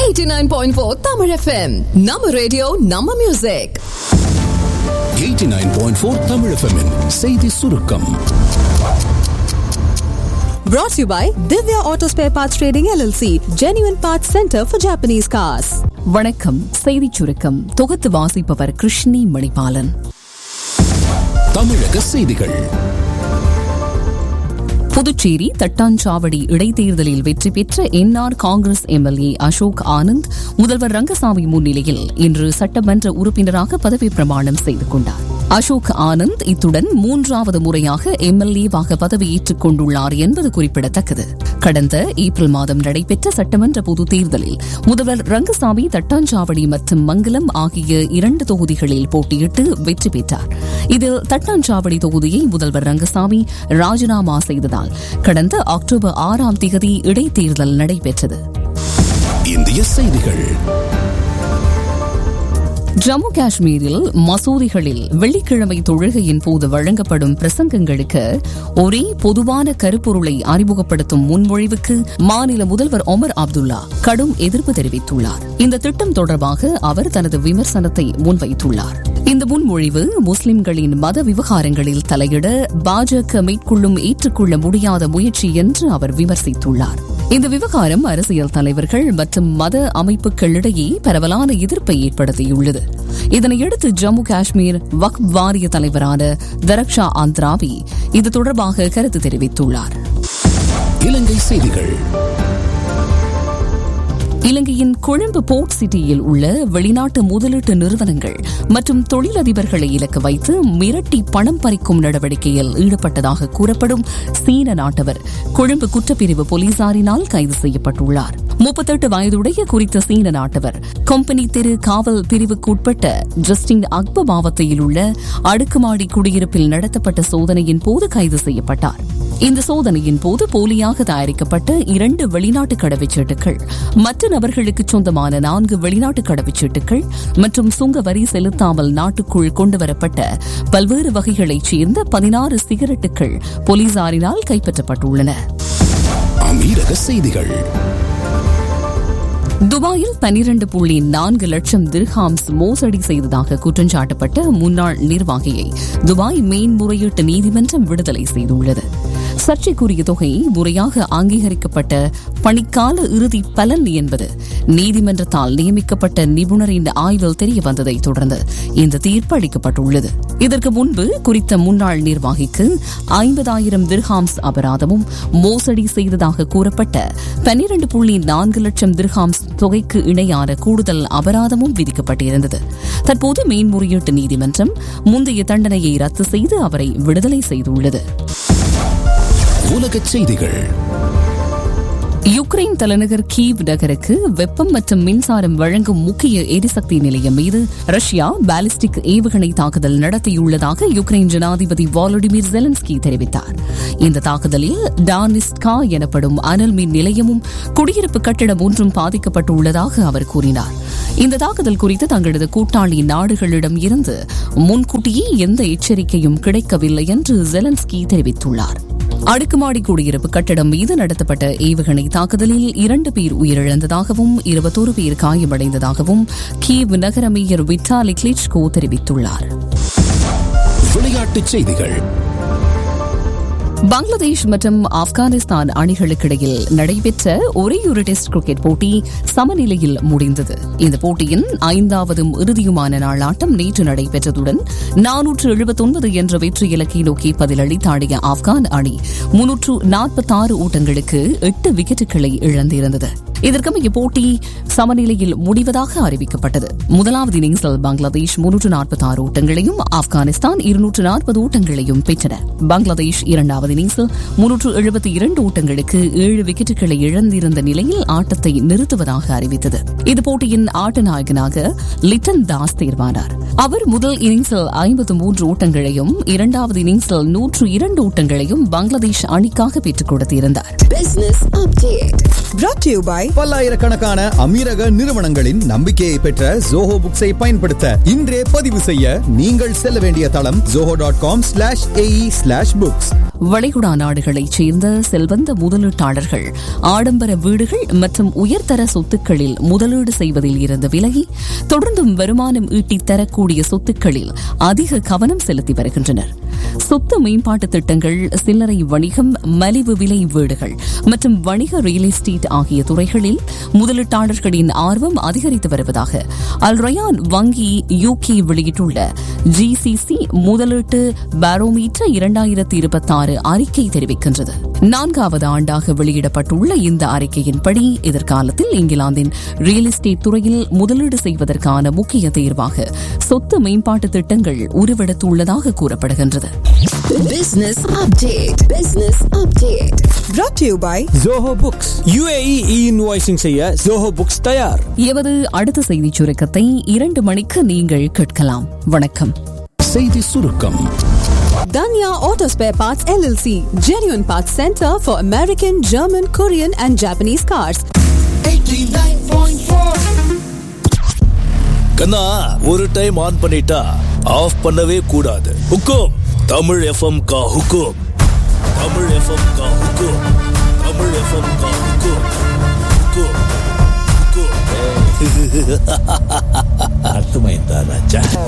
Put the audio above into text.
89.4 Tamil FM நம்ம radio நம்ம music 89.4 Tamil FM -இன் செய்தி சுருக்கம் Brought to you by Divya Auto Spare Parts Trading LLC, Genuine Parts Center for Japanese Cars. வணக்கம் செய்திச் சுருக்கம் தொகுத்து வாசிப்பவர் கிருஷ்ணி மணிபாலன் தமிழக செய்திகள் புதுச்சேரி தட்டாஞ்சாவடி இடைத்தேர்தலில் வெற்றி பெற்ற என்ஆர் காங்கிரஸ் எம்எல்ஏ அசோக் ஆனந்த் முதல்வர் ரங்கசாமி முன்னிலையில் இன்று சட்டமன்ற உறுப்பினராக பதவி பிரமாணம் செய்து கொண்டார் அசோக் ஆனந்த் இத்துடன் மூன்றாவது முறையாக எம்எல்ஏவாக பதவியேற்றுக் கொண்டுள்ளார் என்பது குறிப்பிடத்தக்கது கடந்த ஏப்ரல் மாதம் நடைபெற்ற சட்டமன்ற பொதுத் தேர்தலில் முதல்வர் ரங்கசாமி தட்டாஞ்சாவடி மற்றும் மங்கலம் ஆகிய இரண்டு தொகுதிகளில் போட்டியிட்டு வெற்றி பெற்றார் இதில் தட்டாஞ்சாவடி தொகுதியை முதல்வர் ரங்கசாமி ராஜினாமா செய்ததால் கடந்த அக்டோபர் ஆறாம் திகதி இடைத்தேர்தல் நடைபெற்றது இந்திய செய்திகள் ஜம்மு காஷ்மீரில் மசூதிகளில் வெள்ளிக்கிழமை தொழுகையின் போது வழங்கப்படும் பிரசங்கங்களுக்கு ஒரே பொதுவான கருப்பொருளை அறிமுகப்படுத்தும் முன்மொழிவுக்கு மாநில முதல்வர் ஒமர் அப்துல்லா கடும் எதிர்ப்பு தெரிவித்துள்ளார் இந்த திட்டம் தொடர்பாக அவர் தனது விமர்சனத்தை முன்வைத்துள்ளார் இந்த முன்மொழிவு முஸ்லிம்களின் மத விவகாரங்களில் தலையிட பாஜக மேற்கொள்ளும் ஏற்றுக்கொள்ள முடியாத முயற்சி என்று அவர் விமர்சித்துள்ளார் இந்த விவகாரம் அரசியல் தலைவர்கள் மற்றும் மத அமைப்புகளிடையே பரவலான எதிர்ப்பை ஏற்படுத்தியுள்ளது இதனையடுத்து ஜம்மு காஷ்மீர் வக்ப் வாரிய தலைவரான தரக்ஷா ஆந்திராவி இது தொடர்பாக கருத்து தெரிவித்துள்ளார் இலங்கை செய்திகள் இலங்கையின் கொழும்பு போர்ட் சிட்டியில் உள்ள வெளிநாட்டு முதலீட்டு நிறுவனங்கள் மற்றும் தொழிலதிபர்களை இலக்கு வைத்து மிரட்டி பணம் பறிக்கும் நடவடிக்கையில் ஈடுபட்டதாக கூறப்படும் சீன நாட்டவர் கொழும்பு குற்றப்பிரிவு போலீசாரினால் கைது செய்யப்பட்டுள்ளார் முப்பத்தெட்டு வயதுடைய குறித்த சீன நாட்டவர் கம்பெனி தெரு காவல் பிரிவுக்குட்பட்ட ஜஸ்டின் அக்பபாவத்தையில் உள்ள அடுக்குமாடி குடியிருப்பில் நடத்தப்பட்ட சோதனையின் போது கைது செய்யப்பட்டார் இந்த சோதனையின் போது போலியாக தயாரிக்கப்பட்ட இரண்டு வெளிநாட்டு கடவுச்சீட்டுகள் மற்ற நபர்களுக்கு சொந்தமான நான்கு வெளிநாட்டு கடவுச்சீட்டுகள் மற்றும் சுங்க வரி செலுத்தாமல் நாட்டுக்குள் கொண்டுவரப்பட்ட பல்வேறு வகைகளைச் சேர்ந்த பதினாறு சிகரெட்டுகள் போலீசாரினால் கைப்பற்றப்பட்டுள்ளன அமீரக செய்திகள் துபாயில் பனிரண்டு புள்ளி நான்கு லட்சம் திர்ஹாம்ஸ் மோசடி செய்ததாக குற்றஞ்சாட்டப்பட்ட முன்னாள் நிர்வாகியை துபாய் மேன்முறையீட்டு நீதிமன்றம் விடுதலை செய்துள்ளது சர்ச்சைக்குரிய தொகை முறையாக அங்கீகரிக்கப்பட்ட பணிக்கால இறுதி பலன் என்பது நீதிமன்றத்தால் நியமிக்கப்பட்ட நிபுணரின் ஆய்வில் தெரிய வந்ததை தொடர்ந்து இந்த தீர்ப்பு அளிக்கப்பட்டுள்ளது இதற்கு முன்பு குறித்த முன்னாள் நிர்வாகிக்கு ஐம்பதாயிரம் திர்ஹாம்ஸ் அபராதமும் மோசடி செய்ததாக கூறப்பட்ட பன்னிரண்டு புள்ளி நான்கு லட்சம் திர்ஹாம்ஸ் தொகைக்கு இணையான கூடுதல் அபராதமும் விதிக்கப்பட்டிருந்தது தற்போது மேன்முறையீட்டு நீதிமன்றம் முந்தைய தண்டனையை ரத்து செய்து அவரை விடுதலை செய்துள்ளது உலக செய்திகள் யுக்ரைன் தலைநகர் கீவ் நகருக்கு வெப்பம் மற்றும் மின்சாரம் வழங்கும் முக்கிய எரிசக்தி நிலையம் மீது ரஷ்யா பாலிஸ்டிக் ஏவுகணை தாக்குதல் நடத்தியுள்ளதாக யுக்ரைன் ஜனாதிபதி வாலடிமிர் ஜெலன்ஸ்கி தெரிவித்தார் இந்த தாக்குதலில் டானிஸ்கா எனப்படும் அனல் மின் நிலையமும் குடியிருப்பு கட்டிடம் ஒன்றும் பாதிக்கப்பட்டுள்ளதாக அவர் கூறினார் இந்த தாக்குதல் குறித்து தங்களது கூட்டாளி நாடுகளிடம் இருந்து முன்கூட்டியே எந்த எச்சரிக்கையும் கிடைக்கவில்லை என்று ஜெலன்ஸ்கி தெரிவித்துள்ளார் அடுக்குமாடி குடியிருப்பு கட்டடம் மீது நடத்தப்பட்ட ஏவுகணை தாக்குதலில் இரண்டு பேர் உயிரிழந்ததாகவும் இருபத்தோரு பேர் காயமடைந்ததாகவும் கீவ் நகர மேயர் விட்டாலி கிளிச்கோ தெரிவித்துள்ளார் விளையாட்டுச் செய்திகள் பங்களாதேஷ் மற்றும் ஆப்கானிஸ்தான் அணிகளுக்கிடையில் நடைபெற்ற ஒரேயொரு டெஸ்ட் கிரிக்கெட் போட்டி சமநிலையில் முடிந்தது இந்த போட்டியின் ஐந்தாவதும் இறுதியுமான நாள் ஆட்டம் நேற்று நடைபெற்றதுடன் நானூற்று எழுபத்தொன்பது என்ற வெற்றி இலக்கை நோக்கி பதிலளித்தாடிய ஆப்கான் அணி முன்னூற்று நாற்பத்தாறு ஓட்டங்களுக்கு எட்டு விக்கெட்டுகளை இழந்திருந்தது இதற்கமைய போட்டி சமநிலையில் முடிவதாக அறிவிக்கப்பட்டது முதலாவது இன்னிங்ஸில் பங்களாதேஷ் முன்னூற்று நாற்பத்தாறு ஓட்டங்களையும் ஆப்கானிஸ்தான் இருநூற்று நாற்பது ஓட்டங்களையும் பெற்றன பங்களாதேஷ் இரண்டாவது இன்னிங்ஸில் முன்னூற்று எழுபத்தி இரண்டு ஓட்டங்களுக்கு ஏழு விக்கெட்டுகளை இழந்திருந்த நிலையில் ஆட்டத்தை நிறுத்துவதாக அறிவித்தது இது போட்டியின் ஆட்ட நாயகனாக லிட்டன் தாஸ் தேர்வானார் அவர் முதல் இன்னிங்ஸில் ஐம்பத்து மூன்று ஓட்டங்களையும் இரண்டாவது இன்னிங்ஸில் நூற்று இரண்டு ஓட்டங்களையும் பங்களாதேஷ் அணிக்காக பெற்றுக் கொடுத்திருந்தார் Business Update Brought to you by பல்லாயிரக்கணக்கான அமீரக நிறுவனங்களின் நம்பிக்கையை பெற்ற ஜோஹோ புக்ஸை பயன்படுத்த இன்றே பதிவு செய்ய நீங்கள் செல்ல வேண்டிய தளம் Zoho dot com slash A E slash books வளைகுடா நாடுகளைச் சேர்ந்த செல்வந்த முதலீட்டாளர்கள் ஆடம்பர வீடுகள் மற்றும் உயர்தர சொத்துக்களில் முதலீடு செய்வதில் இருந்து விலகி தொடர்ந்தும் வருமானம் ஈட்டித் தரக்கூடிய சொத்துக்களில் அதிக கவனம் செலுத்தி வருகின்றனர் சொத்து மேம்பாட்டு திட்டங்கள் சில்லறை வணிகம் மலிவு விலை வீடுகள் மற்றும் வணிக ரியல் எஸ்டேட் ஆகிய துறைகளில் முதலீட்டாளர்களின் ஆர்வம் அதிகரித்து வருவதாக அல் ரயான் வங்கி யூகே வெளியிட்டுள்ள ஜிசிசி முதலீட்டு பாரோமீட்டர் இரண்டாயிரத்தி இருபத்தி ஆறு அறிக்கை தெரிவிக்கின்றது நான்காவது ஆண்டாக வெளியிடப்பட்டுள்ள இந்த அறிக்கையின்படி எதிர்காலத்தில் இங்கிலாந்தின் ரியல் எஸ்டேட் துறையில் முதலீடு செய்வதற்கான முக்கிய தேர்வாக சொத்து மேம்பாட்டு திட்டங்கள் உருவெடுத்துள்ளதாக கூறப்படுகின்றது Business update. Business update. Brought to you by Zoho books UAE இ-இன்வாய்சிங் செய்ய ஜோஹோ புக்ஸ் தயார் எமது அடுத்த செய்திச் சுருக்கத்தை இரண்டு மணிக்கு நீங்கள் கேட்கலாம் வணக்கம் செய்தி சுருக்கம் Danya Auto Spare Parts LLC, genuine parts center for American, German, Korean, and Japanese cars. கண்ணா ஒரு டைம் ஆன் பண்ணிட்டா ஆஃப் பண்ணவே கூடாது ஹுக்கும் தமிழ் எஃப்எம் கா ஹுக்கும் தமிழ் எஃப்எம் கா ஹுக்கும் தமிழ் எஃப்எம் கா ஹுக்கும் ஹுக்கும் ஹுக்கும் அர்த்தமாயிருந்தா ராஜா